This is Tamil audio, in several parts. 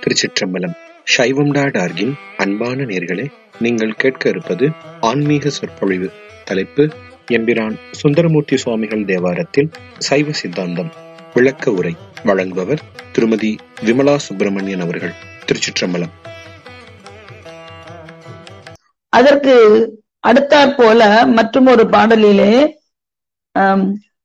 திருச்சிற்றம்பலம் சைவம் டாட் ஆர்கின் அன்பான நேர்களே நீங்கள் கேட்க இருப்பது ஆன்மீக சொற்பொழிவு தலைப்பு எம்பிரான் சுந்தரமூர்த்தி சுவாமிகள் தேவாரத்தில் சைவ சித்தாந்தம் விளக்க உரை வழங்குபவர் திருமதி விமலா சுப்பிரமணியன் அவர்கள் திருச்சிற்றம்பலம் அதற்கு அடுத்தாற் போல மற்றும் ஒரு பாடலிலே ஆம்,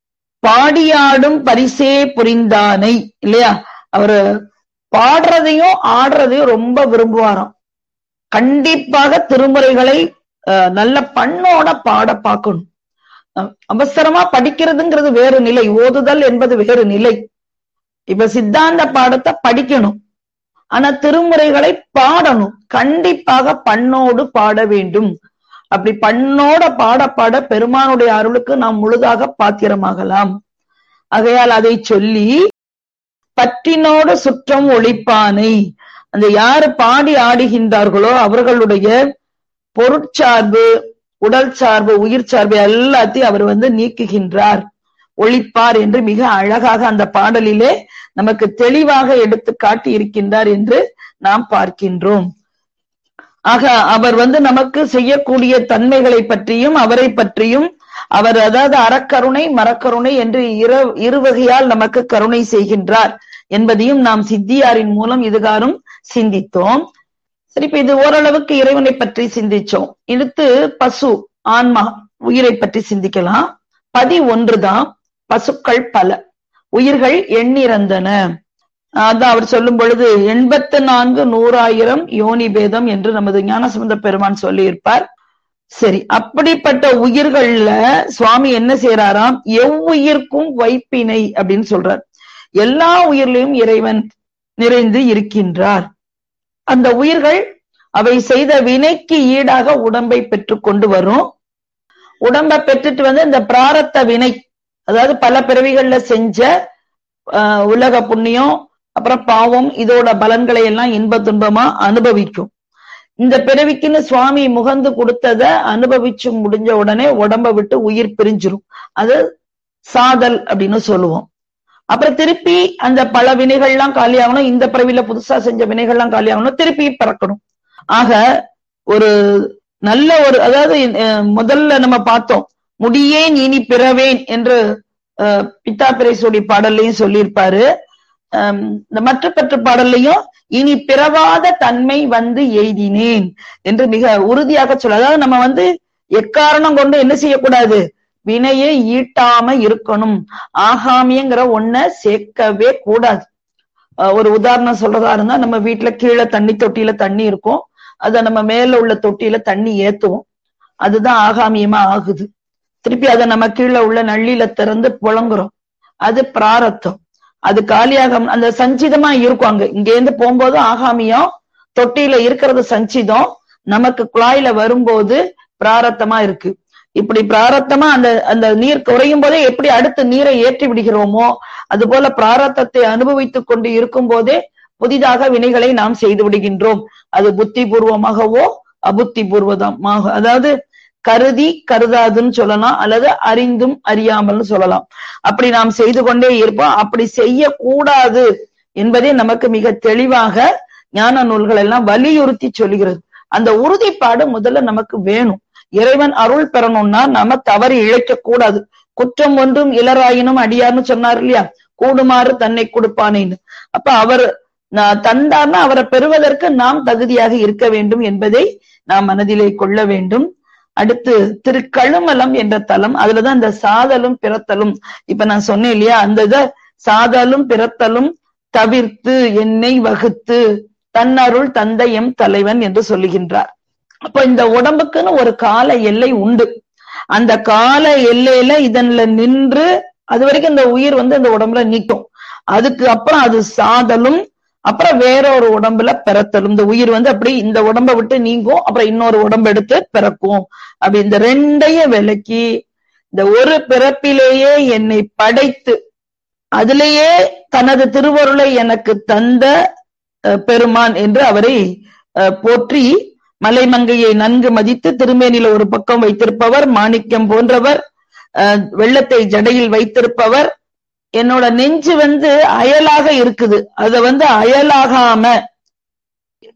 பாடியாடும் பரிசே புரிந்தானை இல்லையா அவரு பாடுறதையும் ஆடுறதையும் ரொம்ப விரும்புவாராம் கண்டிப்பாக திருமுறைகளை அஹ், நல்ல பண்ணோட பாட பார்க்கணும் அஹ், அவசரமா படிக்கிறதுங்கிறது வேறு நிலை ஓதுதல் என்பது வேறு நிலை இப்ப சித்தாந்த பாடத்தை படிக்கணும் ஆனா திருமுறைகளை பாடணும் கண்டிப்பாக பண்ணோடு பாட வேண்டும் அப்படி பண்ணோட பாட பாட பெருமானுடைய அருளுக்கு நாம் முழுதாக பாத்திரமாகலாம் ஆகையால் அதை சொல்லி பற்றினோடு சுற்றம் ஒழிப்பானை அந்த யாரு பாடி ஆடுகின்றார்களோ அவர்களுடைய பொருட்சார்பு உடல் சார்பு உயிர் சார்பு எல்லாத்தையும் அவர் வந்து நீக்குகின்றார் ஒழிப்பார் என்று மிக அழகாக அந்த பாடலிலே நமக்கு தெளிவாக எடுத்து காட்டி இருக்கின்றார் என்று நாம் பார்க்கின்றோம் ஆக அவர் வந்து நமக்கு செய்யக்கூடிய தன்மைகளை பற்றியும் அவரை பற்றியும் அவர் அதாவது அறக்கருணை மரக்கருணை என்று இரு இருவகையால் நமக்கு கருணை செய்கின்றார் என்பதையும் நாம் சித்தியாரின் மூலம் இதுகாரும் சிந்தித்தோம் சரி இப்ப இது ஓரளவுக்கு இறைவனை பற்றி சிந்திச்சோம் அடுத்து பசு ஆன்மா உயிரை பற்றி சிந்திக்கலாம் பதி ஒன்றுதான் பசுக்கள் பல உயிர்கள் எண்ணிறந்தன அதான் அவர் சொல்லும் பொழுது எண்பத்து நான்கு நூறாயிரம் யோனி பேதம் என்று நமது ஞானசம்பந்த பெருமான் சொல்லியிருப்பார் சரி அப்படிப்பட்ட உயிர்கள்ல சுவாமி என்ன செய்யறாராம் எவ்வுயிர்க்கும் வைப்பினை அப்படின்னு சொல்றார் எல்லா உயிர்லையும் இறைவன் நிறைந்து இருக்கின்றார் அந்த உயிர்கள் அவை செய்த வினைக்கு ஈடாக உடம்பை பெற்று கொண்டு வரும் உடம்பை பெற்றுட்டு வந்து இந்த பிராரத்த வினை அதாவது பல பிறவிகள்ல செஞ்ச ஆஹ், உலக புண்ணியம் அப்புறம் பாவம் இதோட பலன்களை எல்லாம் இன்ப துன்பமா அனுபவிக்கும் இந்த பிறவிக்குன்னு சுவாமி முகந்து கொடுத்தத அனுபவிச்சு முடிஞ்ச உடனே உடம்ப விட்டு உயிர் பிரிஞ்சிரும் அது சாதல் அப்படின்னு சொல்லுவோம் அப்புறம் திருப்பி அந்த பல வினைகள்லாம் காலியாகணும் இந்த பிறவில புதுசா செஞ்ச வினைகள்லாம் காலியாகணும் திருப்பி பிறக்கணும் ஆக ஒரு நல்ல ஒரு அதாவது அஹ், முதல்ல நம்ம பார்த்தோம் முடியேன் இனி பிறவேன் என்று அஹ், பித்தா பிரைசோடி பாடல்லையும் சொல்லியிருப்பாரு அஹ், இந்த மற்ற பெற்ற பாடல்லையும் இனி பிறவாத தன்மை வந்து எய்தினேன் என்று மிக உறுதியாக சொல்ல அதாவது நம்ம வந்து எக்காரணம் கொண்டு என்ன செய்யக்கூடாது வினையை ஈட்டாம இருக்கணும் ஆகாமியங்கிற ஒன்ன சேர்க்கவே கூடாது அஹ் ஒரு உதாரணம் சொல்றதா இருந்தா நம்ம வீட்டுல கீழே தண்ணி தொட்டியில தண்ணி இருக்கும் அத நம்ம மேல உள்ள தொட்டியில தண்ணி ஏத்துவோம் அதுதான் ஆகாமியமா ஆகுது திருப்பி அதை நம்ம கீழே உள்ள நள்ளியில திறந்து புழங்குறோம் அது பிராரத்தம் அது காலியாக அந்த சஞ்சிதமா இருக்கும் அங்க இங்க இருந்து போகும்போது ஆகாமியம் தொட்டியில இருக்கிறது சஞ்சிதம் நமக்கு குழாயில வரும்போது பிராரத்தமா இருக்கு இப்படி பிராரத்தமா அந்த அந்த நீர் குறையும் போதே எப்படி அடுத்து நீரை ஏற்றி விடுகிறோமோ அது போல பிராரத்தத்தை அனுபவித்துக் கொண்டு இருக்கும் போதே புதிதாக வினைகளை நாம் செய்து விடுகின்றோம் அது புத்தி பூர்வமாகவோ அபுத்தி பூர்வதமாக அதாவது கருதி கருதாதுன்னு சொல்லலாம் அல்லது அறிந்தும் அறியாமல்னு சொல்லலாம் அப்படி நாம் செய்து கொண்டே இருப்போம் அப்படி செய்யக்கூடாது என்பதே நமக்கு மிக தெளிவாக ஞான நூல்கள் எல்லாம் வலியுறுத்தி சொல்லுகிறது அந்த உறுதிப்பாடு முதல்ல நமக்கு வேணும் இறைவன் அருள் பெறணும்னா நாம தவறு இழைக்க கூடாது குற்றம் ஒன்றும் இளராயினும் அடியார்னு சொன்னார் இல்லையா கூடுமாறு தன்னை கொடுப்பானேன்னு அப்ப அவர் நான் தந்தார்னா அவரை பெறுவதற்கு நாம் தகுதியாக இருக்க வேண்டும் என்பதை நாம் மனதிலே கொள்ள வேண்டும் அடுத்து திருக்கழுமலம் என்ற தலம் அதுலதான் இந்த சாதலும் பிறத்தலும் இப்ப நான் சொன்னேன் இல்லையா அந்த இத சாதலும் பிறத்தலும் தவிர்த்து என்னை வகுத்து தன்னருள் தந்தையம் தலைவன் என்று சொல்லுகின்றார் அப்ப இந்த உடம்புக்குன்னு ஒரு கால எல்லை உண்டு அந்த கால எல்லையில இதன்ல நின்று அது வரைக்கும் இந்த உயிர் வந்து இந்த உடம்புல நிற்கும் அதுக்கு அப்புறம் அது சாதலும் அப்புறம் வேற ஒரு உடம்புல பிறத்தலும் இந்த உயிர் வந்து அப்படி இந்த உடம்ப விட்டு நீங்கும் அப்புறம் இன்னொரு உடம்பு எடுத்து பிறக்கும் அப்படி இந்த ரெண்டையும் விலக்கி இந்த ஒரு பிறப்பிலேயே என்னை படைத்து அதிலேயே தனது திருவருளை எனக்கு தந்த அஹ், பெருமான் என்று அவரை அஹ், போற்றி மலைமங்கையை நன்கு மதித்து திருமேனில ஒரு பக்கம் வைத்திருப்பவர் மாணிக்கம் போன்றவர் அஹ், வெள்ளத்தை ஜடையில் வைத்திருப்பவர் என்னோட நெஞ்சு வந்து அயலாக இருக்குது அத வந்து அயலாகாம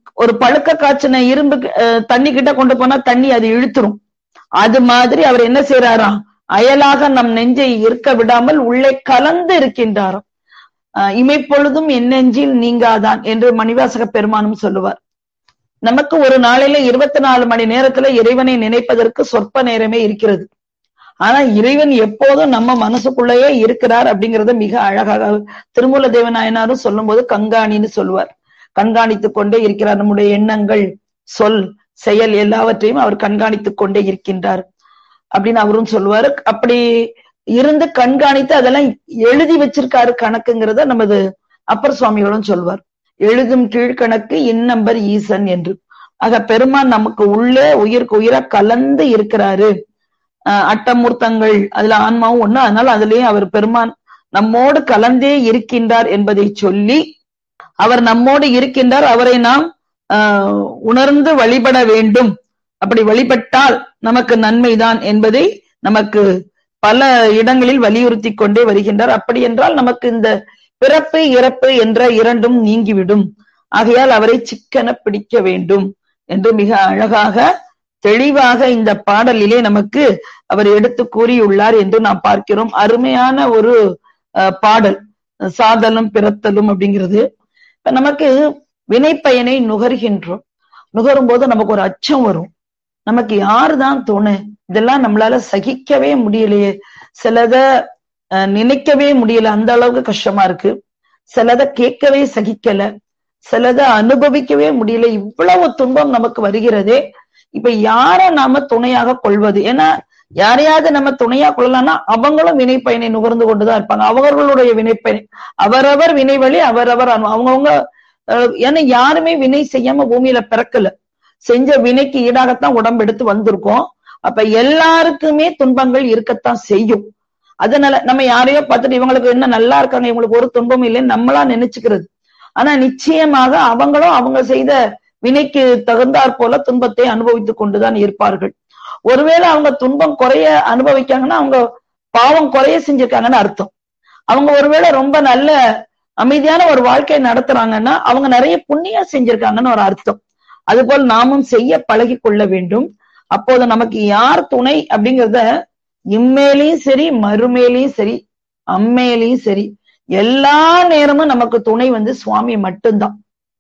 ஒரு பழுக்க காய்ச்சின இரும்பு அஹ், தண்ணி கிட்ட கொண்டு போனா தண்ணி அது இழுத்துரும் அது மாதிரி அவர் என்ன செய்யறாராம் அயலாக நம் நெஞ்சை இருக்க விடாமல் உள்ளே கலந்து இருக்கின்றாராம் அஹ், இமைப்பொழுதும் என் நெஞ்சில் நீங்காதான் என்று மணிவாசக பெருமானும் சொல்லுவார் நமக்கு ஒரு நாளையில இருபத்தி நாலு மணி நேரத்துல இறைவனை நினைப்பதற்கு சொற்ப நேரமே இருக்கிறது ஆனா இறைவன் எப்போதும் நம்ம மனசுக்குள்ளேயே இருக்கிறார் அப்படிங்கறத மிக அழகாக திருமூல தேவநாயனாரும் சொல்லும்போது கண்காணின்னு சொல்லுவார் கண்காணித்துக் கொண்டே இருக்கிறார் நம்முடைய எண்ணங்கள் சொல் செயல் எல்லாவற்றையும் அவர் கண்காணித்துக் கொண்டே இருக்கின்றார் அப்படின்னு அவரும் சொல்லுவாரு அப்படி இருந்து கண்காணித்து அதெல்லாம் எழுதி வச்சிருக்காரு கணக்குங்கிறத நமது அப்பர் சுவாமிகளும் சொல்வார் எழுதும் கீழ்கணக்கு இன்னம்பர் ஈசன் என்று ஆக பெருமான் நமக்கு உள்ளே உயிருக்கு உயிரா கலந்து இருக்கிறாரு அஹ் அட்டமூர்த்தங்கள் அதுல ஆன்மாவும் ஒண்ணு அதனால அதுலயும் அவர் பெருமான் நம்மோடு கலந்தே இருக்கின்றார் என்பதை சொல்லி அவர் நம்மோடு இருக்கின்றார் அவரை நாம் ஆஹ் உணர்ந்து வழிபட வேண்டும் அப்படி வழிபட்டால் நமக்கு நன்மைதான் என்பதை நமக்கு பல இடங்களில் வலியுறுத்தி கொண்டே வருகின்றார் அப்படி என்றால் நமக்கு இந்த பிறப்பு இறப்பு என்ற இரண்டும் நீங்கிவிடும் ஆகையால் அவரை சிக்கன பிடிக்க வேண்டும் என்று மிக அழகாக தெளிவாக இந்த பாடலிலே நமக்கு அவர் எடுத்து கூறியுள்ளார் என்று நாம் பார்க்கிறோம் அருமையான ஒரு அஹ், பாடல் சாதலும் பிறத்தலும் அப்படிங்கிறது இப்ப நமக்கு வினைப்பயனை நுகர்கின்றோம் நுகரும் போது நமக்கு ஒரு அச்சம் வரும் நமக்கு யாருதான் துணை இதெல்லாம் நம்மளால சகிக்கவே முடியலையே சிலத அஹ், நினைக்கவே முடியல அந்த அளவுக்கு கஷ்டமா இருக்கு சிலத கேட்கவே சகிக்கல சிலத அனுபவிக்கவே முடியல இவ்வளவு துன்பம் நமக்கு வருகிறதே இப்ப யார நாம துணையாக கொள்வது ஏன்னா யாரையாவது நம்ம துணையா கொள்ளலாம்னா அவங்களும் வினை பயனை நுகர்ந்து கொண்டுதான் இருப்பாங்க அவர்களுடைய வினைப்பயனை அவரவர் வினை வழி அவரவர் அனு- அவங்கவங்க அஹ், ஏன்னா யாருமே வினை செய்யாம பூமியில பிறக்கல செஞ்ச வினைக்கு ஈடாகத்தான் உடம்பு எடுத்து வந்திருக்கோம் அப்ப எல்லாருக்குமே துன்பங்கள் இருக்கத்தான் செய்யும் அதனால நம்ம யாரையோ பார்த்துட்டு இவங்களுக்கு என்ன நல்லா இருக்காங்க இவங்களுக்கு ஒரு துன்பமும் இல்லைன்னு நம்மளா நினைச்சுக்கிறது ஆனா நிச்சயமாக அவங்களும் அவங்க செய்த வினைக்கு தகுந்தாற் போல துன்பத்தை அனுபவித்துக் கொண்டுதான் இருப்பார்கள் ஒருவேளை அவங்க துன்பம் குறைய அனுபவிக்காங்கன்னா அவங்க பாவம் குறைய செஞ்சிருக்காங்கன்னு அர்த்தம் அவங்க ஒருவேளை ரொம்ப நல்ல அமைதியான ஒரு வாழ்க்கையை நடத்துறாங்கன்னா அவங்க நிறைய புண்ணியம் செஞ்சிருக்காங்கன்னு ஒரு அர்த்தம் அதுபோல் நாமும் செய்ய பழகி கொள்ள வேண்டும் அப்போது நமக்கு யார் துணை அப்படிங்கிறத இம்மேலையும் சரி மறுமேலையும் சரி அம்மேலையும் சரி எல்லா நேரமும் நமக்கு துணை வந்து சுவாமி மட்டும்தான்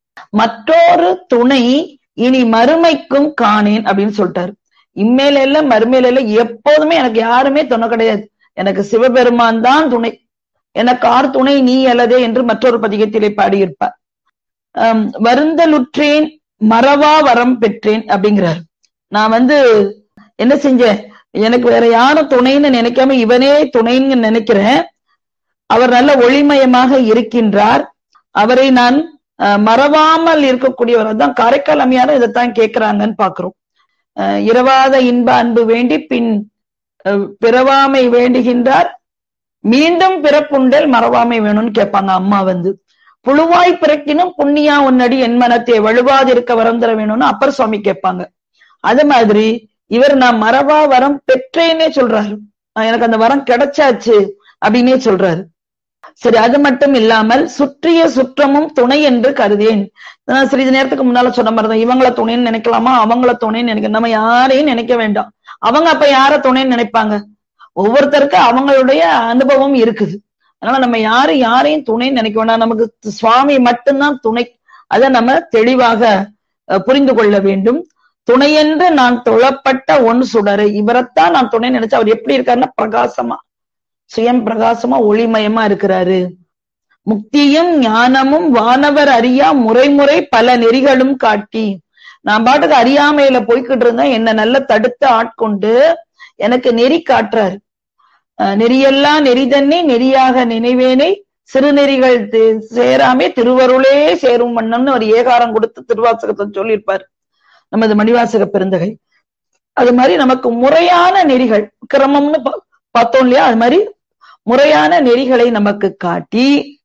மற்றொரு துணை இனி மறுமைக்கும் காணேன் அப்படின்னு சொல்லிட்டாரு இம்மேல இல்ல மறுமையில இல்ல எப்போதுமே எனக்கு யாருமே துணை கிடையாது எனக்கு சிவபெருமான் தான் துணை எனக்கு ஆர் துணை நீ அல்லதே என்று மற்றொரு பதிகத்திலே பாடியிருப்பார் ஆம், வருந்தலுற்றேன் மறவா வரம் பெற்றேன் அப்படிங்கிறார் நான் வந்து என்ன செஞ்சேன் எனக்கு வேற யாரும் துணைன்னு நினைக்காம இவனே துணைன்னு நினைக்கிறேன் அவர் நல்ல ஒளிமயமாக இருக்கின்றார் அவரை நான் அஹ், மறவாமல் இருக்கக்கூடியவர் அதான் காரைக்கால் அம்மையாரும் இதைத்தான் கேட்கிறாங்கன்னு பாக்குறோம் அஹ், இரவாத இன்ப அன்பு வேண்டி பின் அஹ், பிறவாமை வேண்டுகின்றார் மீண்டும் பிறப்புண்டல் மறவாமை வேணும்னு கேட்பாங்க அம்மா வந்து புழுவாய் பிறக்கினும் புண்ணியா உன்னடி என் மனத்தை வலுவாதிருக்க வரம் தர வேணும்னு அப்பர் சுவாமி கேட்பாங்க அது மாதிரி இவர் நான் மறவா வரம் பெற்றேன்னே சொல்றாரு நான் எனக்கு அந்த வரம் கிடைச்சாச்சு அப்படின்னே சொல்றாரு சரி அது மட்டும் இல்லாமல் சுற்றிய சுற்றமும் துணை என்று கருதேன் நான் சிறிது நேரத்துக்கு முன்னால சொன்ன மாதிரி தான் இவங்கள துணைன்னு நினைக்கலாமா அவங்கள துணைன்னு நினைக்க நம்ம யாரையும் நினைக்க வேண்டாம் அவங்க அப்ப யார துணைன்னு நினைப்பாங்க ஒவ்வொருத்தருக்கும் அவங்களுடைய அனுபவம் இருக்குது அதனால நம்ம யாரும் யாரையும் துணைன்னு நினைக்க வேண்டாம் நமக்கு சுவாமி மட்டும்தான் துணை அதை நம்ம தெளிவாக அஹ், புரிந்து கொள்ள வேண்டும் துணையென்று நான் தொழப்பட்ட ஒன் சுடரு இவரைத்தான் நான் துணை நினைச்சு அவர் எப்படி இருக்காருன்னா பிரகாசமா சுயம் பிரகாசமா ஒளிமயமா இருக்கிறாரு முக்தியும் ஞானமும் வானவர் அறியா முறைமுறை பல நெறிகளும் காட்டி நான் பாட்டுக்கு அறியாமையில போய்கிட்டு இருந்தேன் என்ன நல்ல தடுத்து ஆட்கொண்டு எனக்கு நெறி காட்டுறாரு அஹ் நெறியெல்லாம் நெறிதன்னே நெறியாக நினைவேனை சிறுநெறிகள் தி- சேராமே திருவருளே சேரும் வண்ணம்னு ஒரு ஏகாரம் கொடுத்து திருவாசகத்தை சொல்லியிருப்பார் நமது மணிவாசக பெருந்தகை அது மாதிரி நமக்கு முறையான நெறிகள் கிரமம்னு பா- பார்த்தோம் இல்லையா அது மாதிரி முறையான நெறிகளை நமக்கு காட்டி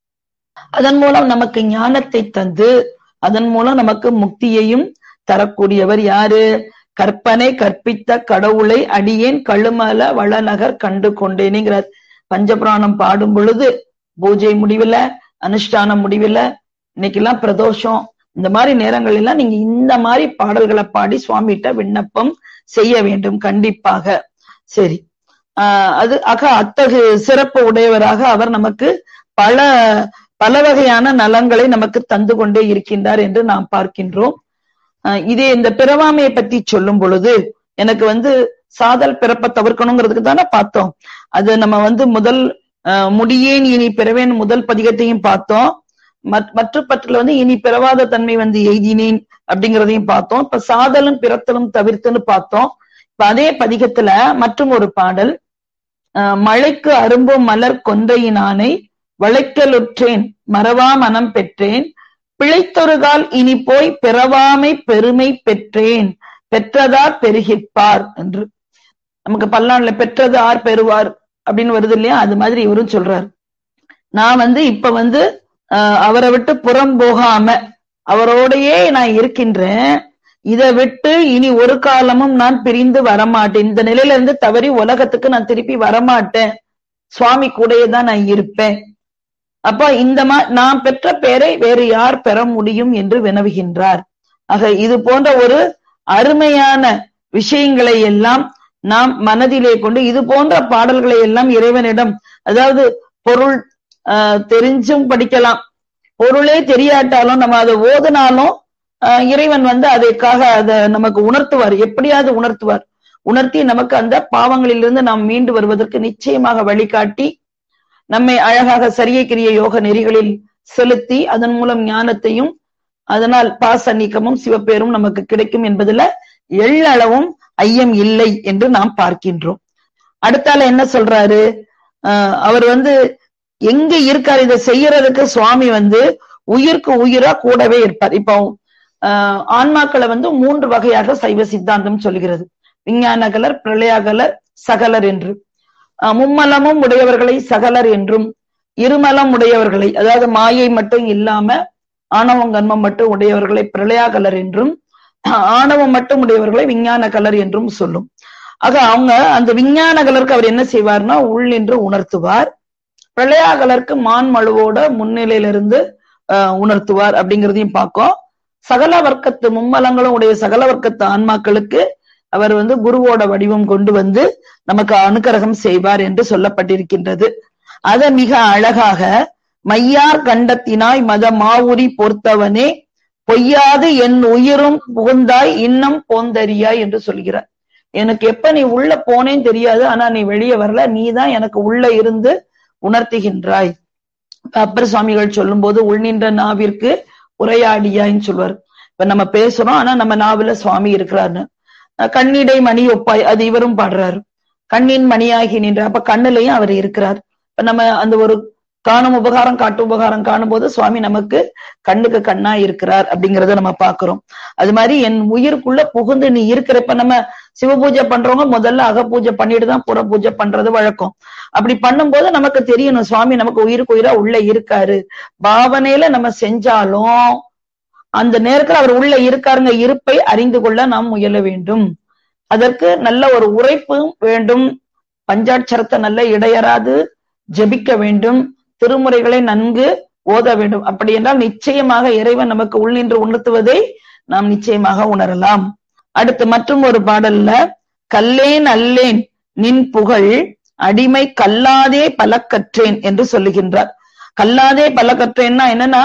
அதன் மூலம் நமக்கு ஞானத்தை தந்து அதன் மூலம் நமக்கு முக்தியையும் தரக்கூடியவர் யாரு கற்பனை கற்பித்த கடவுளை அடியேன் கழுமல வளநகர் கண்டு கொண்டேனுங்கிறார் பஞ்சபுராணம் பாடும் பொழுது பூஜை முடிவுல அனுஷ்டானம் முடிவுல இன்னைக்கெல்லாம் பிரதோஷம் இந்த மாதிரி நேரங்கள் எல்லாம் நீங்க இந்த மாதிரி பாடல்களை பாடி சுவாமிகிட்ட விண்ணப்பம் செய்ய வேண்டும் கண்டிப்பாக சரி ஆஹ் அது ஆக அத்தகு சிறப்பு உடையவராக அவர் நமக்கு பல பல வகையான நலங்களை நமக்கு தந்து கொண்டே இருக்கின்றார் என்று நாம் பார்க்கின்றோம் ஆஹ் இதே இந்த பிறவாமையை பத்தி சொல்லும் பொழுது எனக்கு வந்து சாதல் பிறப்ப தவிர்க்கணுங்கிறதுக்கு தானே பார்த்தோம் அது நம்ம வந்து முதல் ஆஹ் முடியேன் இனி பிறவேன் முதல் பதிகத்தையும் பார்த்தோம் மற்ற பற்றில வந்து இனி பிறவாத தன்மை வந்து எய்தினேன் அப்படிங்கிறதையும் பார்த்தோம் இப்ப சாதலும் பிறத்தலும் தவிர்த்துன்னு பார்த்தோம் இப்ப அதே பதிகத்துல மற்றும் ஒரு பாடல் மழைக்கு அரும்பும் மலர் கொன்றையினானை வளைக்கலுற்றேன் மறவா மனம் பெற்றேன் பிழைத்தொருகால் இனி போய் பிறவாமை பெருமை பெற்றேன் பெற்றதார் பெருகிப்பார் என்று நமக்கு பல்லாண்டுல பெற்றது ஆர் பெறுவார் அப்படின்னு வருது இல்லையா அது மாதிரி இவரும் சொல்றாரு நான் வந்து இப்ப வந்து அவரை விட்டு புறம் போகாம அவரோடையே நான் இருக்கின்றேன் இதை விட்டு இனி ஒரு காலமும் நான் பிரிந்து வரமாட்டேன் இந்த நிலையில இருந்து தவறி உலகத்துக்கு நான் திருப்பி வரமாட்டேன் சுவாமி கூடயே தான் நான் இருப்பேன் அப்ப இந்த மா நான் பெற்ற பெயரை வேறு யார் பெற முடியும் என்று வினவுகின்றார் ஆக இது போன்ற ஒரு அருமையான விஷயங்களை எல்லாம் நாம் மனதிலே கொண்டு இது போன்ற பாடல்களை எல்லாம் இறைவனிடம் அதாவது பொருள் தெரிஞ்சும் படிக்கலாம் பொருளே தெரியாட்டாலும் நம்ம அதை ஓதுனாலும் இறைவன் வந்து அதற்காக அதை நமக்கு உணர்த்துவார் எப்படியாவது உணர்த்துவார் உணர்த்தி நமக்கு அந்த பாவங்களிலிருந்து நாம் மீண்டு வருவதற்கு நிச்சயமாக வழிகாட்டி நம்மை அழகாக சரிய கிரிய யோக நெறிகளில் செலுத்தி அதன் மூலம் ஞானத்தையும் அதனால் பாச நீக்கமும் சிவப்பேரும் நமக்கு கிடைக்கும் என்பதுல எள்ளளவும் ஐயம் இல்லை என்று நாம் பார்க்கின்றோம் அடுத்தால என்ன சொல்றாரு அவர் வந்து எங்க இருக்காரு இதை செய்யறதுக்கு சுவாமி வந்து உயிருக்கு உயிரா கூடவே இருப்பார் இப்போ ஆன்மாக்களை வந்து மூன்று வகையாக சைவ சித்தாந்தம் சொல்கிறது விஞ்ஞான கலர் பிரளயாகலர் சகலர் என்று மும்மலமும் உடையவர்களை சகலர் என்றும் இருமலம் உடையவர்களை அதாவது மாயை மட்டும் இல்லாம ஆணவம் கன்மம் மட்டும் உடையவர்களை பிரளயாகலர் என்றும் ஆணவம் மட்டும் உடையவர்களை விஞ்ஞான கலர் என்றும் சொல்லும் ஆக அவங்க அந்த விஞ்ஞான கலருக்கு அவர் என்ன செய்வார்னா உள் நின்று உணர்த்துவார் பிரளயாகலருக்கு மான் மழுவோட முன்னிலையிலிருந்து உணர்த்துவார் அப்படிங்கிறதையும் பார்க்கும் சகல வர்க்கத்து மும்மலங்களும் உடைய சகல வர்க்கத்து ஆன்மாக்களுக்கு அவர் வந்து குருவோட வடிவம் கொண்டு வந்து நமக்கு அனுக்கிரகம் செய்வார் என்று சொல்லப்பட்டிருக்கின்றது அத மிக அழகாக மையார் கண்டத்தினாய் மத மாவுரி பொறுத்தவனே பொய்யாது என் உயிரும் புகுந்தாய் இன்னம் போந்தறியாய் என்று சொல்கிறார் எனக்கு எப்ப நீ உள்ள போனேன்னு தெரியாது ஆனா நீ வெளியே வரல நீ தான் எனக்கு உள்ள இருந்து உணர்த்துகின்றாய் அப்பர் சுவாமிகள் சொல்லும் போது உள்நின்ற நாவிற்கு உரையாடியான்னு சொல்வார் இப்ப நம்ம பேசுறோம் ஆனா நம்ம நாவில சுவாமி இருக்கிறாருன்னு கண்ணிடை மணி ஒப்பாய் அது இவரும் பாடுறாரு கண்ணின் மணியாகி நின்ற அப்ப கண்ணுலயும் அவர் இருக்கிறார் இப்ப நம்ம அந்த ஒரு காணும் உபகாரம் காட்டு உபகாரம் காணும் போது சுவாமி நமக்கு கண்ணுக்கு கண்ணா இருக்கிறார் அப்படிங்கறத நம்ம பாக்குறோம் அது மாதிரி என் உயிருக்குள்ள புகுந்து நீ இருக்கிறப்ப நம்ம சிவ பூஜை பண்றவங்க முதல்ல அக பூஜை பண்ணிட்டு தான் புற பூஜை பண்றது வழக்கம் அப்படி பண்ணும்போது நமக்கு தெரியணும் சுவாமி நமக்கு உயிருக்கு உயிரா உள்ள இருக்காரு பாவனையில நம்ம செஞ்சாலும் அந்த நேரத்துல அவர் உள்ள இருக்காருங்க இருப்பை அறிந்து கொள்ள நாம் முயல வேண்டும் அதற்கு நல்ல ஒரு உரைப்பு வேண்டும் பஞ்சாட்சரத்தை நல்ல இடையராது ஜெபிக்க வேண்டும் திருமுறைகளை நன்கு ஓத வேண்டும் அப்படி என்றால் நிச்சயமாக இறைவன் நமக்கு உள்நின்று உணர்த்துவதை நாம் நிச்சயமாக உணரலாம் அடுத்து மற்றும் ஒரு பாடல்ல கல்லேன் அல்லேன் நின் புகழ் அடிமை கல்லாதே பல கற்றேன் என்று சொல்லுகின்றார் கல்லாதே பல கற்றேன்னா என்னன்னா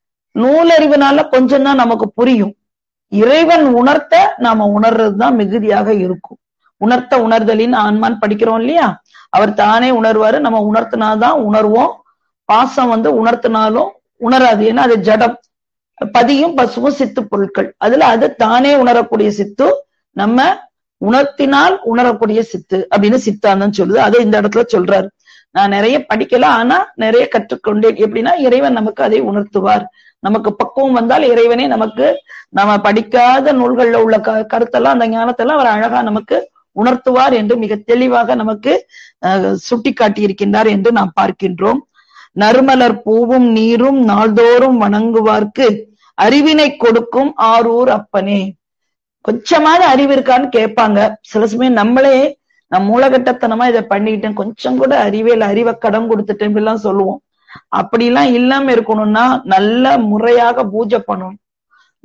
நூலறிவுனால கொஞ்சம் தான் நமக்கு புரியும் இறைவன் உணர்த்த நாம உணர்றதுதான் மிகுதியாக இருக்கும் உணர்த்த உணர்தலின் ஆன்மான் படிக்கிறோம் இல்லையா அவர் தானே உணர்வாரு நம்ம உணர்த்தினாதான் உணர்வோம் பாசம் வந்து உணர்த்தினாலும் உணராது ஏன்னா அது ஜடம் பதியும் பசுவும் சித்து பொருட்கள் அதுல அது தானே உணரக்கூடிய சித்து நம்ம உணர்த்தினால் உணரக்கூடிய சித்து அப்படின்னு சித்தாந்தம் சொல்லுது அதை இந்த இடத்துல சொல்றாரு நான் நிறைய படிக்கல ஆனா நிறைய கற்றுக்கொண்டேன் எப்படின்னா இறைவன் நமக்கு அதை உணர்த்துவார் நமக்கு பக்குவம் வந்தால் இறைவனே நமக்கு நம்ம படிக்காத நூல்கள்ல உள்ள க கருத்தெல்லாம் அந்த ஞானத்தெல்லாம் அவர் அழகா நமக்கு உணர்த்துவார் என்று மிக தெளிவாக நமக்கு சுட்டி காட்டியிருக்கின்றார் என்று நாம் பார்க்கின்றோம் நறுமலர் பூவும் நீரும் நாள்தோறும் வணங்குவார்க்கு அறிவினை கொடுக்கும் ஆரூர் அப்பனே கொஞ்சமாவது அறிவு இருக்கான்னு கேட்பாங்க சில சமயம் நம்மளே நான் மூலகட்டத்தனமா இதை பண்ணிக்கிட்டேன் கொஞ்சம் கூட அறிவியல் அறிவை கடன் கொடுத்துட்டேன் இப்படிலாம் சொல்லுவோம் அப்படிலாம் இல்லாம இருக்கணும்னா நல்ல முறையாக பூஜை பண்ணணும்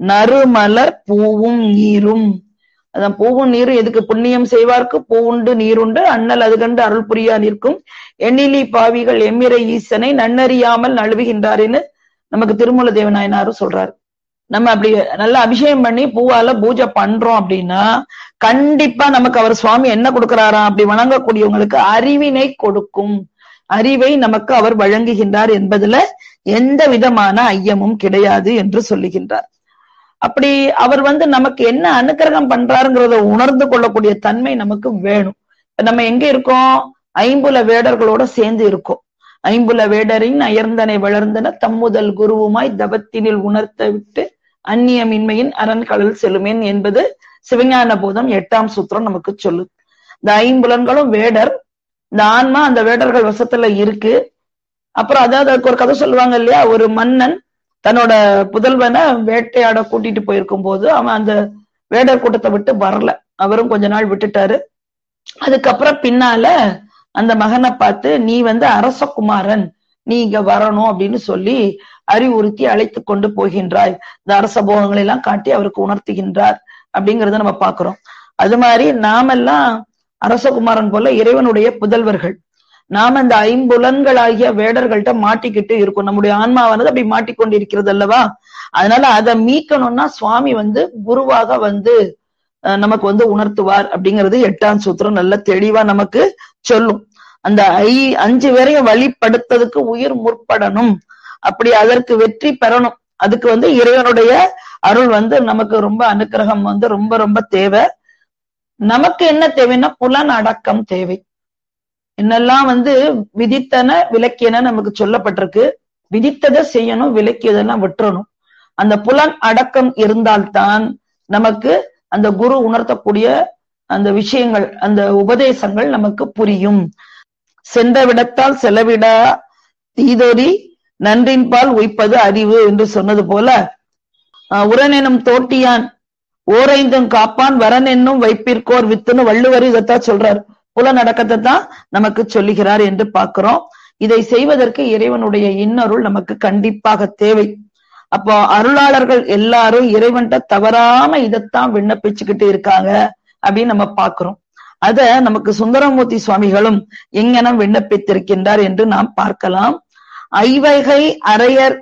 நறுமலர் பூவும் நீரும் அதான் பூவும் நீரும் எதுக்கு புண்ணியம் செய்வார்க்கு பூவுண்டு நீருண்டு அண்ணல் அது கண்டு அருள் புரியா நிற்கும் எண்ணிலி பாவிகள் எம்மிரை ஈசனை நன்னறியாமல் நழுவுகின்றாருன்னு நமக்கு திருமூல தேவநாயனாரும் சொல்றாரு நம்ம அப்படி நல்லா அபிஷேகம் பண்ணி பூவால பூஜை பண்றோம் அப்படின்னா கண்டிப்பா நமக்கு அவர் சுவாமி என்ன கொடுக்கிறாராம் அப்படி வணங்கக்கூடியவங்களுக்கு அறிவினை கொடுக்கும் அறிவை நமக்கு அவர் வழங்குகின்றார் என்பதுல எந்த விதமான ஐயமும் கிடையாது என்று சொல்லுகின்றார் அப்படி அவர் வந்து நமக்கு என்ன அனுக்கிரகம் பண்றாருங்கிறத உணர்ந்து கொள்ளக்கூடிய தன்மை நமக்கு வேணும் இப்ப நம்ம எங்க இருக்கோம் ஐம்புல வேடர்களோட சேர்ந்து இருக்கோம் ஐம்புல வேடரின் அயர்ந்தனை வளர்ந்தன தம்முதல் குருவுமாய் தவத்தினில் உணர்த்த விட்டு அந்நியமின்மையின் அரண்கடல் செலுமேன் என்பது சிவஞான போதம் எட்டாம் சூத்திரம் நமக்கு சொல்லு இந்த ஐம்புலன்களும் வேடர் இந்த ஆன்மா அந்த வேடர்கள் வசத்துல இருக்கு அப்புறம் அதாவது அதுக்கு ஒரு கதை சொல்லுவாங்க இல்லையா ஒரு மன்னன் தன்னோட புதல்வனை வேட்டையாட கூட்டிட்டு போயிருக்கும் போது அவன் அந்த வேடர் கூட்டத்தை விட்டு வரல அவரும் கொஞ்ச நாள் விட்டுட்டாரு அதுக்கப்புறம் பின்னால அந்த மகனை பார்த்து நீ வந்து அரசகுமாரன் நீ இங்க வரணும் அப்படின்னு சொல்லி அறிவுறுத்தி அழைத்து கொண்டு போகின்றாய் இந்த அரச போகங்களை எல்லாம் காட்டி அவருக்கு உணர்த்துகின்றார் அப்படிங்கறத நம்ம பாக்குறோம் அது மாதிரி நாமெல்லாம் அரசகுமாரன் போல இறைவனுடைய புதல்வர்கள் நாம இந்த ஐம்புலன்களாகிய வேடர்கள்ட்ட மாட்டிக்கிட்டு இருக்கும் நம்முடைய ஆன்மாவானது அப்படி மாட்டிக்கொண்டு இருக்கிறது அல்லவா அதனால அதை மீட்கணும்னா சுவாமி வந்து குருவாக வந்து நமக்கு வந்து உணர்த்துவார் அப்படிங்கிறது எட்டாம் சூத்திரம் நல்ல தெளிவா நமக்கு சொல்லும் அந்த ஐ அஞ்சு பேரையும் வழிப்படுத்ததுக்கு உயிர் முற்படணும் அப்படி அதற்கு வெற்றி பெறணும் அதுக்கு வந்து இறைவனுடைய அருள் வந்து நமக்கு ரொம்ப அனுக்கிரகம் வந்து ரொம்ப ரொம்ப தேவை நமக்கு என்ன தேவைன்னா புலன் அடக்கம் தேவை என்னெல்லாம் வந்து விதித்தன விலக்கியன நமக்கு சொல்லப்பட்டிருக்கு விதித்ததை செய்யணும் விலக்கியதெல்லாம் விட்டுறணும் அந்த புலன் அடக்கம் இருந்தால்தான் நமக்கு அந்த குரு உணர்த்தக்கூடிய அந்த விஷயங்கள் அந்த உபதேசங்கள் நமக்கு புரியும் சென்ற விடத்தால் செலவிடா தீதொரி நன்றின்பால் உய்ப்பது அறிவு என்று சொன்னது போல உரனெனும் தோட்டியான் ஓரைந்தும் காப்பான் வரன் என்னும் வைப்பிற்கோர் வித்துன்னு வள்ளுவர் இதைத்தான் சொல்றார் புலநடக்கத்தை தான் நமக்கு சொல்லுகிறார் என்று பார்க்கிறோம் இதை செய்வதற்கு இறைவனுடைய இன்னொருள் நமக்கு கண்டிப்பாக தேவை அப்போ அருளாளர்கள் எல்லாரும் இறைவன்கிட்ட தவறாம இதைத்தான் விண்ணப்பிச்சுக்கிட்டு இருக்காங்க அப்படின்னு நம்ம பாக்குறோம் அத நமக்கு சுந்தரமூர்த்தி சுவாமிகளும் எங்கனம் விண்ணப்பித்திருக்கின்றார் என்று நாம் பார்க்கலாம் ஐவகை அரையர்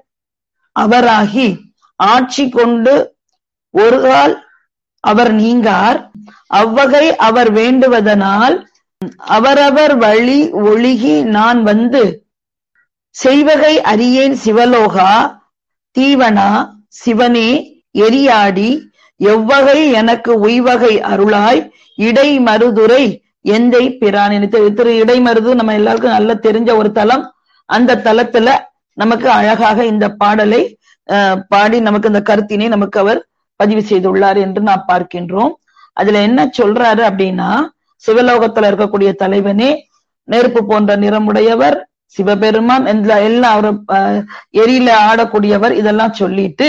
அவராகி ஆட்சி கொண்டு ஒரு கால் அவர் நீங்கார் அவ்வகை அவர் வேண்டுவதனால் அவரவர் வழி ஒழுகி நான் வந்து செய்வகை அறியேன் சிவலோகா தீவனா சிவனே எரியாடி எவ்வகை எனக்கு உய்வகை அருளாய் இடை மருதுரை எந்தை பிரான் திரு இடைமருது நம்ம எல்லாருக்கும் நல்ல தெரிஞ்ச ஒரு தலம் அந்த தலத்துல நமக்கு அழகாக இந்த பாடலை பாடி நமக்கு இந்த கருத்தினை நமக்கு அவர் பதிவு செய்துள்ளார் என்று நாம் பார்க்கின்றோம் அதுல என்ன சொல்றாரு அப்படின்னா சிவலோகத்துல இருக்கக்கூடிய தலைவனே நெருப்பு போன்ற நிறமுடையவர் சிவபெருமான் எல்லாம் அவர் எரியில ஆடக்கூடியவர் இதெல்லாம் சொல்லிட்டு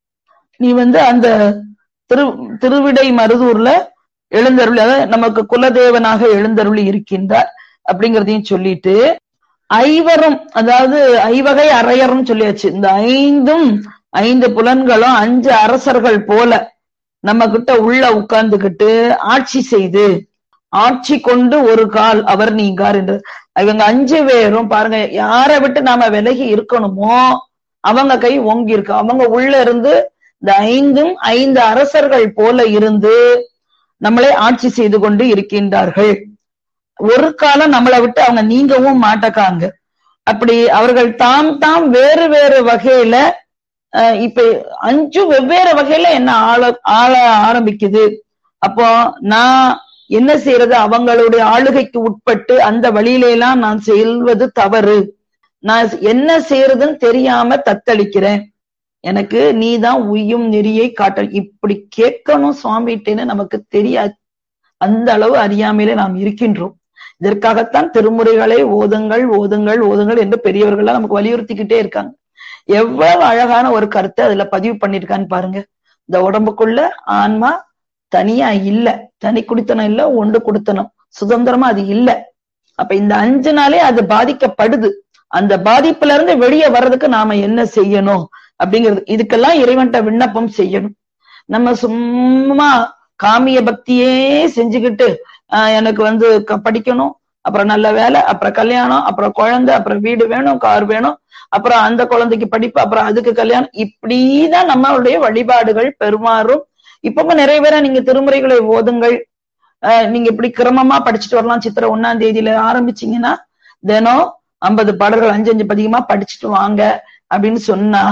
நீ வந்து அந்த திரு திருவிடை மருதூர்ல எழுந்தருளி அதாவது நமக்கு குலதேவனாக எழுந்தருளி இருக்கின்றார் அப்படிங்கிறதையும் சொல்லிட்டு ஐவரும் அதாவது ஐவகை அரையரும் சொல்லியாச்சு இந்த ஐந்தும் ஐந்து புலன்களும் அஞ்சு அரசர்கள் போல நம்ம கிட்ட உள்ள உட்கார்ந்துகிட்டு ஆட்சி செய்து ஆட்சி கொண்டு ஒரு கால் அவர் நீங்கார் என்று இவங்க அஞ்சு பேரும் பாருங்க யாரை விட்டு நாம விலகி இருக்கணுமோ அவங்க கை ஓங்கி இருக்கு அவங்க உள்ள இருந்து இந்த ஐந்தும் ஐந்து அரசர்கள் போல இருந்து நம்மளை ஆட்சி செய்து கொண்டு இருக்கின்றார்கள் ஒரு காலம் நம்மளை விட்டு அவங்க நீங்கவும் மாட்டக்காங்க அப்படி அவர்கள் தாம் தாம் வேறு வேறு வகையில இப்ப அஞ்சு வெவ்வேறு வகையில என்ன ஆள ஆள ஆரம்பிக்குது அப்போ நான் என்ன செய்யறது அவங்களுடைய ஆளுகைக்கு உட்பட்டு அந்த வழியில எல்லாம் நான் செல்வது தவறு நான் என்ன செய்யறதுன்னு தெரியாம தத்தளிக்கிறேன் எனக்கு நீதான் உய்யும் நெறியை காட்ட இப்படி கேட்கணும் சுவாமிட்டேன்னு நமக்கு தெரியாது அந்த அளவு அறியாமையில நாம் இருக்கின்றோம் இதற்காகத்தான் திருமுறைகளை ஓதுங்கள் ஓதுங்கள் ஓதுங்கள் என்று பெரியவர்கள் நமக்கு வலியுறுத்திக்கிட்டே இருக்காங்க எவ்வளவு அழகான ஒரு கருத்தை அதுல பதிவு பண்ணிருக்கான்னு பாருங்க இந்த உடம்புக்குள்ள ஆன்மா தனியா இல்ல தனி குடித்தனம் இல்ல ஒன்று குடித்தனம் சுதந்திரமா அது இல்ல அப்ப இந்த அஞ்சு நாளே அது பாதிக்கப்படுது அந்த பாதிப்புல இருந்து வெளியே வர்றதுக்கு நாம என்ன செய்யணும் அப்படிங்கிறது இதுக்கெல்லாம் இறைவன்ட்ட விண்ணப்பம் செய்யணும் நம்ம சும்மா காமிய பக்தியே செஞ்சுக்கிட்டு ஆஹ் எனக்கு வந்து க- படிக்கணும் அப்புறம் நல்ல வேலை அப்புறம் கல்யாணம் அப்புறம் குழந்தை அப்புறம் வீடு வேணும் கார் வேணும் அப்புறம் அந்த குழந்தைக்கு படிப்பு அப்புறம் அதுக்கு கல்யாணம் இப்படிதான் நம்மளுடைய வழிபாடுகள் பெருமாறும் இப்பவும் நிறைய பேரை நீங்க திருமுறைகளை ஓதுங்கள் ஆஹ் நீங்க இப்படி கிரமமா படிச்சுட்டு வரலாம் சித்திரை ஒண்ணாம் தேதியில ஆரம்பிச்சீங்கன்னா தினம் ஐம்பது பாடல்கள் அஞ்சு அஞ்சு பதிகமா படிச்சுட்டு வாங்க அப்படின்னு சொன்னா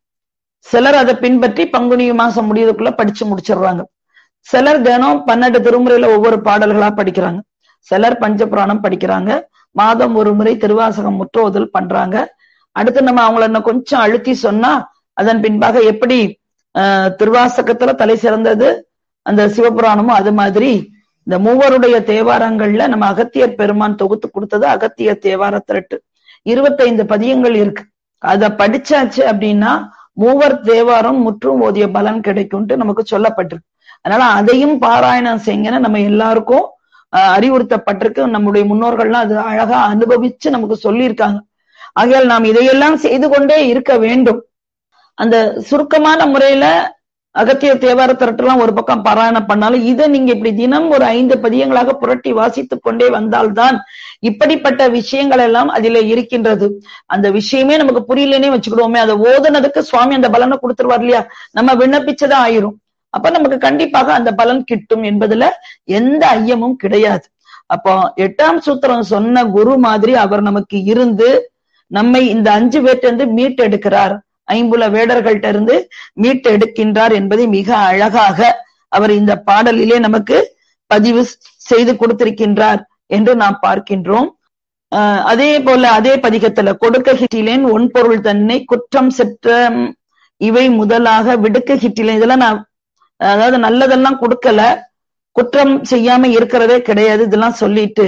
சிலர் அதை பின்பற்றி பங்குனி மாசம் முடியறதுக்குள்ள படிச்சு முடிச்சிடுறாங்க சிலர் தினம் பன்னெண்டு திருமுறையில ஒவ்வொரு பாடல்களா படிக்கிறாங்க சிலர் பஞ்சபுராணம் படிக்கிறாங்க மாதம் ஒரு முறை திருவாசகம் முற்றோதல் பண்றாங்க அடுத்து நம்ம அவங்கள இன்னும் கொஞ்சம் அழுத்தி சொன்னா அதன் பின்பாக எப்படி ஆஹ் திருவாசகத்துல தலை சிறந்தது அந்த சிவபுராணமும் அது மாதிரி இந்த மூவருடைய தேவாரங்கள்ல நம்ம அகத்தியர் பெருமான் தொகுத்து கொடுத்தது அகத்திய தேவார திரட்டு இருபத்தைந்து பதியங்கள் இருக்கு அத படிச்சாச்சு அப்படின்னா மூவர் தேவாரம் முற்றும் ஓதிய பலன் கிடைக்கும்ட்டு நமக்கு சொல்லப்பட்டிருக்கு அதனால அதையும் பாராயணம் செய்யுங்கன்னு நம்ம எல்லாருக்கும் ஆஹ் அறிவுறுத்தப்பட்டிருக்கு நம்முடைய முன்னோர்கள்லாம் அது அழகா அனுபவிச்சு நமக்கு சொல்லியிருக்காங்க ஆகையால் நாம் இதையெல்லாம் செய்து கொண்டே இருக்க வேண்டும் அந்த சுருக்கமான முறையில அகத்திய தேவார திரட்டெல்லாம் ஒரு பக்கம் பாராயணம் பண்ணாலும் இதை நீங்க இப்படி தினம் ஒரு ஐந்து பதியங்களாக புரட்டி வாசித்துக் கொண்டே வந்தால்தான் இப்படிப்பட்ட விஷயங்கள் எல்லாம் அதில இருக்கின்றது அந்த விஷயமே நமக்கு புரியலன்னே வச்சுக்கிடுவோமே அதை ஓதுனதுக்கு சுவாமி அந்த பலனை கொடுத்துருவார் இல்லையா நம்ம விண்ணப்பிச்சதா ஆயிரும் அப்ப நமக்கு கண்டிப்பாக அந்த பலன் கிட்டும் என்பதுல எந்த ஐயமும் கிடையாது அப்போ எட்டாம் சூத்திரம் சொன்ன குரு மாதிரி அவர் நமக்கு இருந்து நம்மை இந்த அஞ்சு பேர்ட்ட இருந்து மீட்டெடுக்கிறார் ஐம்புல வேடர்கள்ட்ட இருந்து மீட்டெடுக்கின்றார் என்பதை மிக அழகாக அவர் இந்த பாடலிலே நமக்கு பதிவு செய்து கொடுத்திருக்கின்றார் என்று நாம் பார்க்கின்றோம் ஆஹ் அதே போல அதே பதிகத்துல கொடுக்ககிட்டிலேன் ஒன்பொருள் தன்னை குற்றம் செற்ற இவை முதலாக விடுக்ககிட்டிலேன் இதெல்லாம் நான் அதாவது நல்லதெல்லாம் கொடுக்கல குற்றம் செய்யாம இருக்கிறதே கிடையாது இதெல்லாம் சொல்லிட்டு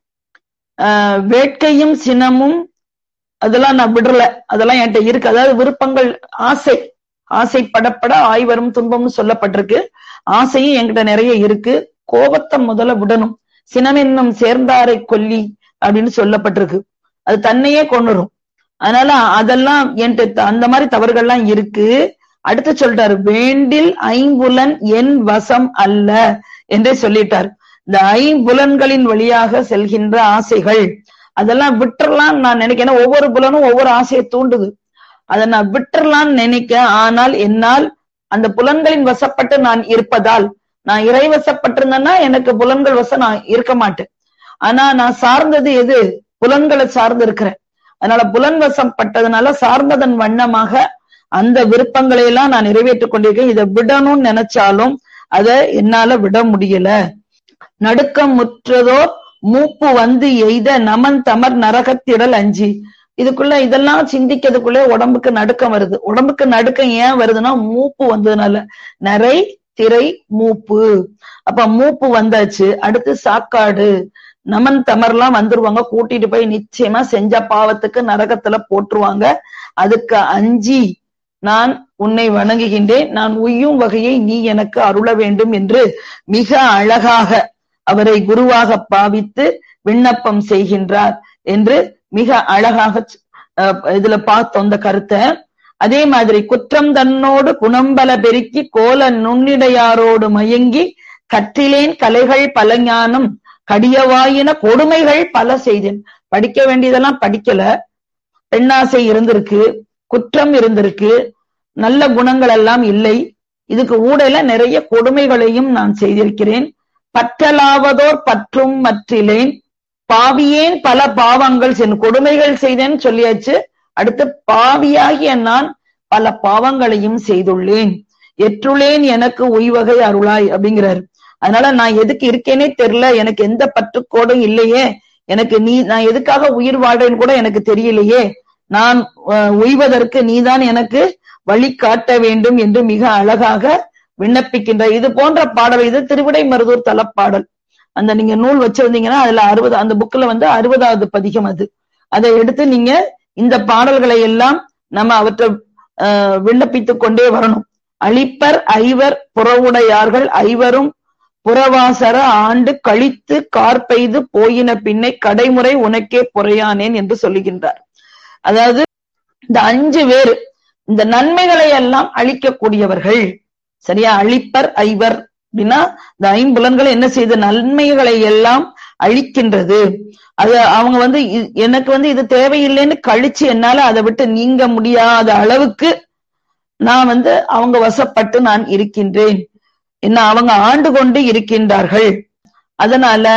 ஆஹ் வேட்கையும் சினமும் அதெல்லாம் நான் விடல அதெல்லாம் என்கிட்ட இருக்கு அதாவது விருப்பங்கள் ஆசை ஆசை படப்பட ஆய்வரும் துன்பம்னு சொல்லப்பட்டிருக்கு ஆசையும் என்கிட்ட நிறைய இருக்கு கோபத்தை முதல்ல விடணும் சினமென்னும் சேர்ந்தாரை கொல்லி அப்படின்னு சொல்லப்பட்டிருக்கு அது தன்னையே கொண்டுரும் அதனால அதெல்லாம் என்கிட்ட அந்த மாதிரி தவறுகள்லாம் இருக்கு அடுத்து சொல்லிட்டாரு வேண்டில் ஐம்புலன் என் வசம் அல்ல என்றே சொல்லிட்டார் இந்த ஐம்புலன்களின் வழியாக செல்கின்ற ஆசைகள் அதெல்லாம் விட்டுறலாம் நான் நினைக்கிறேன் ஒவ்வொரு புலனும் ஒவ்வொரு ஆசையை தூண்டுது அதை நான் விட்டுறலாம்னு நினைக்க ஆனால் என்னால் அந்த புலன்களின் வசப்பட்டு நான் இருப்பதால் நான் இறை வசப்பட்டிருந்தேன்னா எனக்கு புலன்கள் வசம் நான் இருக்க மாட்டேன் ஆனா நான் சார்ந்தது எது புலன்களை சார்ந்து இருக்கிறேன் அதனால புலன் வசம் பட்டதுனால சார்ந்ததன் வண்ணமாக அந்த விருப்பங்களை எல்லாம் நான் நிறைவேற்றிக் கொண்டிருக்கேன் இதை விடணும்னு நினைச்சாலும் அதை என்னால விட முடியல நடுக்கம் முற்றதோ மூப்பு வந்து எய்த நமன் தமர் நரகத்திடல் அஞ்சி இதுக்குள்ள இதெல்லாம் சிந்திக்கிறதுக்குள்ளே உடம்புக்கு நடுக்கம் வருது உடம்புக்கு நடுக்கம் ஏன் வருதுன்னா மூப்பு வந்ததுனால நிறை திரை மூப்பு அப்ப மூப்பு வந்தாச்சு அடுத்து சாக்காடு நமன் தமர்லாம் வந்துருவாங்க கூட்டிட்டு போய் நிச்சயமா செஞ்ச பாவத்துக்கு நரகத்துல போட்டுருவாங்க அதுக்கு அஞ்சி நான் உன்னை வணங்குகின்றேன் நான் உய்யும் வகையை நீ எனக்கு அருள வேண்டும் என்று மிக அழகாக அவரை குருவாக பாவித்து விண்ணப்பம் செய்கின்றார் என்று மிக அழகாக இதுல பார்த்தோம் அந்த கருத்தை அதே மாதிரி குற்றம் தன்னோடு குணம்பல பெருக்கி கோல நுண்ணிடையாரோடு மயங்கி கற்றிலேன் கலைகள் பல ஞானம் கடியவாயின கொடுமைகள் பல செய்தேன் படிக்க வேண்டியதெல்லாம் படிக்கல பெண்ணாசை இருந்திருக்கு குற்றம் இருந்திருக்கு நல்ல குணங்கள் எல்லாம் இல்லை இதுக்கு ஊடையில நிறைய கொடுமைகளையும் நான் செய்திருக்கிறேன் பற்றலாவதோர் பற்றும் மற்றிலேன் பாவியேன் பல பாவங்கள் சென் கொடுமைகள் செய்தேன்னு சொல்லியாச்சு அடுத்து பாவியாகிய நான் பல பாவங்களையும் செய்துள்ளேன் எற்றுளேன் எனக்கு உய்வகை அருளாய் அப்படிங்கிறாரு அதனால நான் எதுக்கு இருக்கேனே தெரியல எனக்கு எந்த பற்றுக்கோடும் இல்லையே எனக்கு நீ நான் எதுக்காக உயிர் வாழ்றேன்னு கூட எனக்கு தெரியலையே நான் உய்வதற்கு நீதான் எனக்கு வழி காட்ட வேண்டும் என்று மிக அழகாக விண்ணப்பிக்கின்ற இது போன்ற பாடல் இது திருவிடை மருதூர் தலப்பாடல் அந்த நீங்க நூல் வச்சிருந்தீங்கன்னா அதுல அறுபது அந்த புக்ல வந்து அறுபதாவது பதிகம் அது அதை எடுத்து நீங்க இந்த பாடல்களை எல்லாம் நம்ம அவற்றை விண்ணப்பித்துக் கொண்டே வரணும் அழிப்பர் ஐவர் புறவுடையார்கள் ஐவரும் புறவாசர ஆண்டு கழித்து கார் பெய்து போயின பின்னை கடைமுறை உனக்கே புறையானேன் என்று சொல்லுகின்றார் அதாவது இந்த அஞ்சு பேர் இந்த நன்மைகளை எல்லாம் அழிக்கக்கூடியவர்கள் சரியா அழிப்பர் ஐவர் அப்படின்னா இந்த ஐம்புலன்களை என்ன செய்யுது நன்மைகளை எல்லாம் அழிக்கின்றது அது அவங்க வந்து இ- எனக்கு வந்து இது தேவையில்லைன்னு கழிச்சு என்னால அதை விட்டு நீங்க முடியாத அளவுக்கு நான் வந்து அவங்க வசப்பட்டு நான் இருக்கின்றேன் என்ன அவங்க ஆண்டு கொண்டு இருக்கின்றார்கள் அதனால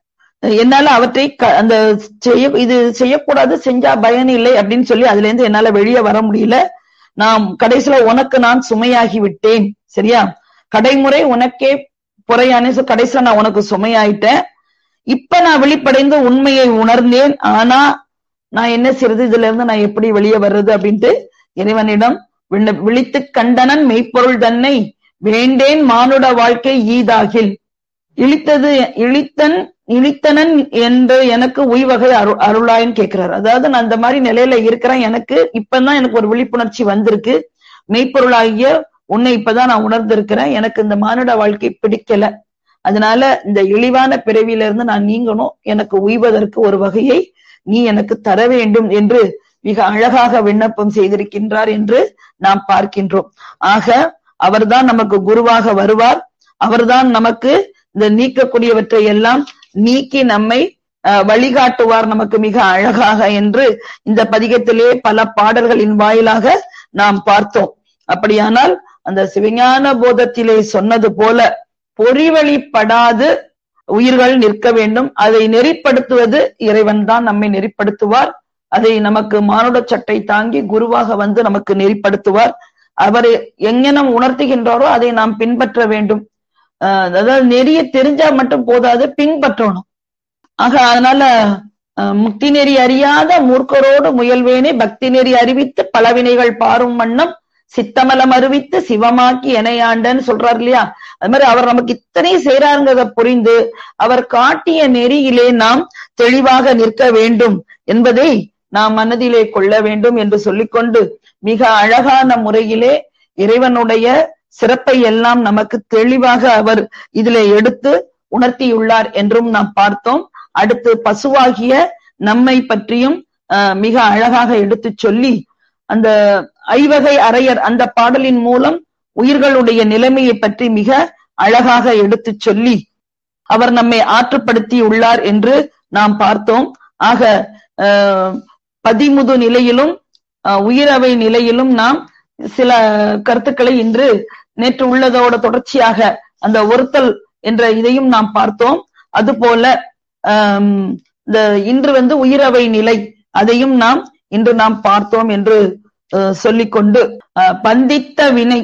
என்னால அவற்றை க- அந்த செய்ய இது செய்யக்கூடாது செஞ்சா பயன் இல்லை அப்படின்னு சொல்லி அதுல இருந்து என்னால வெளியே வர முடியல நான் கடைசியில உனக்கு நான் சுமையாகி விட்டேன் சரியா கடைமுறை உனக்கே புறையானே so கடைசியில நான் உனக்கு சுமையாயிட்டேன் இப்ப நான் வெளிப்படைந்து உண்மையை உணர்ந்தேன் ஆனா நான் என்ன செய்யறது இதுல இருந்து நான் எப்படி வெளியே வர்றது அப்படின்ட்டு இறைவனிடம் விண்ண- விழித்துக் கண்டனன் மெய்ப்பொருள் தன்னை வேண்டேன் மானுட வாழ்க்கை ஈதாகில் இழித்தது இழித்தன் இழித்தனன் என்று எனக்கு உய்வகை அரு அருளாயின்னு கேட்கிறார் அதாவது நான் அந்த மாதிரி நிலையில இருக்கிறேன் எனக்கு இப்பதான் எனக்கு ஒரு விழிப்புணர்ச்சி வந்திருக்கு மெய்ப்பொருளாகிய உன்னை இப்பதான் நான் உணர்ந்திருக்கிறேன் எனக்கு இந்த மானுட வாழ்க்கை பிடிக்கல அதனால இந்த இழிவான பிறவியில இருந்து நான் நீங்கணும் எனக்கு உய்வதற்கு ஒரு வகையை நீ எனக்கு தர வேண்டும் என்று மிக அழகாக விண்ணப்பம் செய்திருக்கின்றார் என்று நாம் பார்க்கின்றோம் ஆக அவர்தான் நமக்கு குருவாக வருவார் அவர்தான் நமக்கு இந்த நீக்கக்கூடியவற்றை எல்லாம் நீக்கி நம்மை அஹ், வழிகாட்டுவார் நமக்கு மிக அழகாக என்று இந்த பதிகத்திலே பல பாடல்களின் வாயிலாக நாம் பார்த்தோம் அப்படியானால் அந்த சிவஞான போதத்திலே சொன்னது போல பொறிவழிப்படாது உயிர்கள் நிற்க வேண்டும் அதை நெறிப்படுத்துவது இறைவன் தான் நம்மை நெறிப்படுத்துவார் அதை நமக்கு மானுட சட்டை தாங்கி குருவாக வந்து நமக்கு நெறிப்படுத்துவார் அவர் எங்கனம் உணர்த்துகின்றாரோ அதை நாம் பின்பற்ற வேண்டும் அஹ் அதாவது நெறிய தெரிஞ்சா மட்டும் போதாது பின்பற்றணும் ஆக அதனால அஹ், முக்தி நெறி அறியாத மூர்க்கரோடு முயல்வேனே பக்தி நெறி அறிவித்து பலவினைகள் பாரும் வண்ணம் சித்தமலம் அறிவித்து சிவமாக்கி எனையாண்டன்னு சொல்றாரு இல்லையா அது மாதிரி அவர் நமக்கு இத்தனை செய்றாருங்கிறத புரிந்து அவர் காட்டிய நெறியிலே நாம் தெளிவாக நிற்க வேண்டும் என்பதை நாம் மனதிலே கொள்ள வேண்டும் என்று சொல்லிக்கொண்டு மிக அழகான முறையிலே இறைவனுடைய சிறப்பை எல்லாம் நமக்கு தெளிவாக அவர் இதிலே எடுத்து உணர்த்தியுள்ளார் என்றும் நாம் பார்த்தோம் அடுத்து பசுவாகிய நம்மை பற்றியும் அஹ், மிக அழகாக எடுத்துச் சொல்லி அந்த ஐவகை அரையர் அந்த பாடலின் மூலம் உயிர்களுடைய நிலைமையை பற்றி மிக அழகாக எடுத்துச் சொல்லி அவர் நம்மை ஆற்றுப்படுத்தி உள்ளார் என்று நாம் பார்த்தோம் ஆக அஹ், பதிமுது நிலையிலும் அஹ், உயிரவை நிலையிலும் நாம் சில கருத்துக்களை இன்று நேற்று உள்ளதோட தொடர்ச்சியாக அந்த ஒருத்தல் என்ற இதையும் நாம் பார்த்தோம் அதுபோல ஆம், இந்த இன்று வந்து உயிரவை நிலை அதையும் நாம் இன்று நாம் பார்த்தோம் என்று அஹ், சொல்லிக்கொண்டு அஹ், பந்தித்த வினை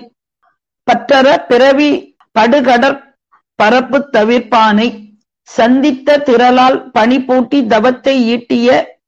பற்றற பிறவி படுகடற் பரப்பு தவிர்ப்பானை சந்தித்த திரளால் பனி பூட்டி தவத்தை ஈட்டிய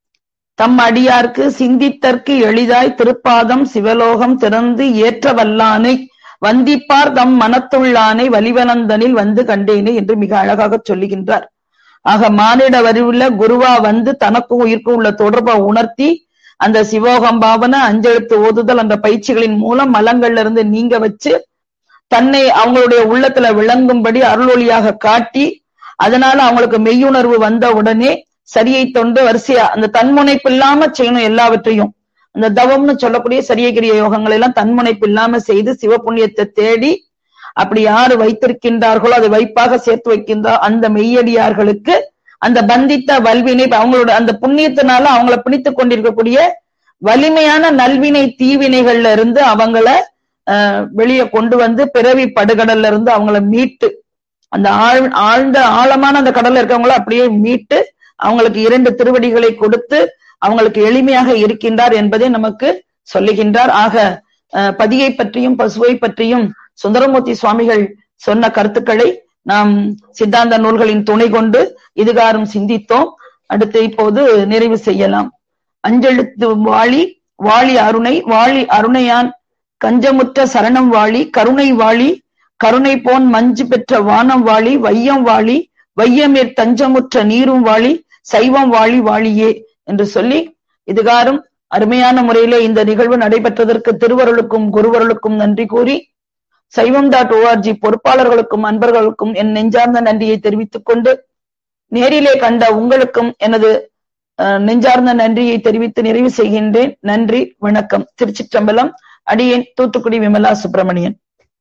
தம் அடியார்க்கு சிந்தித்தற்கு எளிதாய் திருப்பாதம் சிவலோகம் திறந்து ஏற்ற வல்லானை வந்திப்பார் தம் மனத்துள்ளானை வலிவனந்தனில் வந்து கண்டேனே என்று மிக அழகாக சொல்லுகின்றார் ஆக மானிட வரிவுள்ள குருவா வந்து தனக்கும் உயிர்க்கும் உள்ள தொடர்பை உணர்த்தி அந்த சிவோகம் பாவன அஞ்செழுத்து ஓதுதல் என்ற பயிற்சிகளின் மூலம் மலங்கள்ல இருந்து நீங்க வச்சு தன்னை அவங்களுடைய உள்ளத்துல விளங்கும்படி அருளொளியாக காட்டி அதனால அவங்களுக்கு மெய்யுணர்வு வந்த உடனே சரியை தொண்டு வரிசையா அந்த தன்முனைப்பு இல்லாம செய்யணும் எல்லாவற்றையும் அந்த தவம்னு சொல்லக்கூடிய சரியகிரிய யோகங்களை எல்லாம் தன்முனைப்பு இல்லாம செய்து சிவபுண்ணியத்தை தேடி அப்படி யாரு வைத்திருக்கின்றார்களோ அதை வைப்பாக சேர்த்து வைக்கின்ற அந்த மெய்யடியார்களுக்கு அந்த பந்தித்த வல்வினை அவங்களோட அந்த புண்ணியத்தினால அவங்கள பிணித்துக் கொண்டிருக்கக்கூடிய வலிமையான நல்வினை தீவினைகள்ல இருந்து அவங்கள அஹ், வெளியே கொண்டு வந்து பிறவி படுகடல்ல இருந்து அவங்கள மீட்டு அந்த ஆழ் ஆழ்ந்த ஆழமான அந்த கடல்ல இருக்கவங்கள அப்படியே மீட்டு அவங்களுக்கு இரண்டு திருவடிகளை கொடுத்து அவங்களுக்கு எளிமையாக இருக்கின்றார் என்பதை நமக்கு சொல்லுகின்றார் ஆக அஹ், பதியை பற்றியும் பசுவை பற்றியும் சுந்தரமூர்த்தி சுவாமிகள் சொன்ன கருத்துக்களை நாம் சித்தாந்த நூல்களின் துணை கொண்டு இதுகாரும் சிந்தித்தோம் அடுத்து இப்போது நிறைவு செய்யலாம் அஞ்செழுத்து வாளி வாளி அருணை வாளி அருணையான் கஞ்சமுற்ற சரணம் வாளி கருணை வாளி கருணை போன் மஞ்சு பெற்ற வானம் வாளி வையம் வாளி வையமேற் தஞ்சமுற்ற நீரும் வாளி சைவம் வாளி வாளியே என்று சொல்லி இதுகாரும் அருமையான முறையிலே இந்த நிகழ்வு நடைபெற்றதற்கு திருவருளுக்கும் குருவருளுக்கும் நன்றி கூறி சைவம் டாட் ஓஆர்ஜி பொறுப்பாளர்களுக்கும் அன்பர்களுக்கும் என் நெஞ்சார்ந்த நன்றியை தெரிவித்துக் கொண்டு நேரிலே கண்ட உங்களுக்கும் எனது அஹ், நெஞ்சார்ந்த நன்றியை தெரிவித்து நிறைவு செய்கின்றேன் நன்றி வணக்கம் திருச்சிற்றம்பலம் அடியேன் தூத்துக்குடி விமலா சுப்பிரமணியன்